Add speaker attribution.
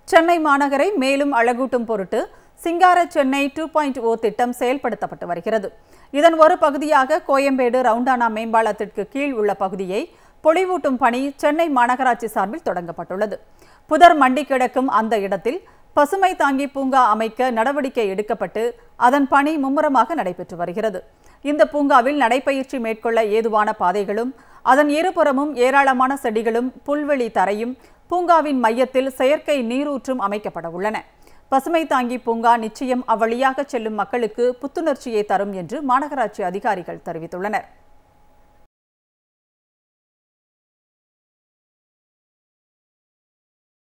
Speaker 1: சென்னை மாநகரை மேலும் அழகூட்டும் பொருட்டு சிங்கார சென்னை டூ பாயிண்ட் ஓ திட்டம் செயல்படுத்தப்பட்டு வருகிறது இதன் ஒரு பகுதியாக கோயம்பேடு ரவுண்டானா மேம்பாலத்திற்கு கீழ் உள்ள பகுதியை பொலிவூட்டும் பணி சென்னை மாநகராட்சி சார்பில் தொடங்கப்பட்டுள்ளது புதர் மண்டி கிடக்கும் அந்த இடத்தில் பசுமை தாங்கி பூங்கா அமைக்க நடவடிக்கை எடுக்கப்பட்டு அதன் பணி மும்முரமாக நடைபெற்று வருகிறது இந்த பூங்காவில் நடைப்பயிற்சி மேற்கொள்ள ஏதுவான பாதைகளும் அதன் இருபுறமும் ஏராளமான செடிகளும் புல்வெளி தரையும் பூங்காவின் மையத்தில் செயற்கை நீரூற்றும் அமைக்கப்பட உள்ளன பசுமை தாங்கி பூங்கா நிச்சயம் அவ்வழியாக செல்லும் மக்களுக்கு புத்துணர்ச்சியை தரும் என்று மாநகராட்சி அதிகாரிகள் தெரிவித்துள்ளனர்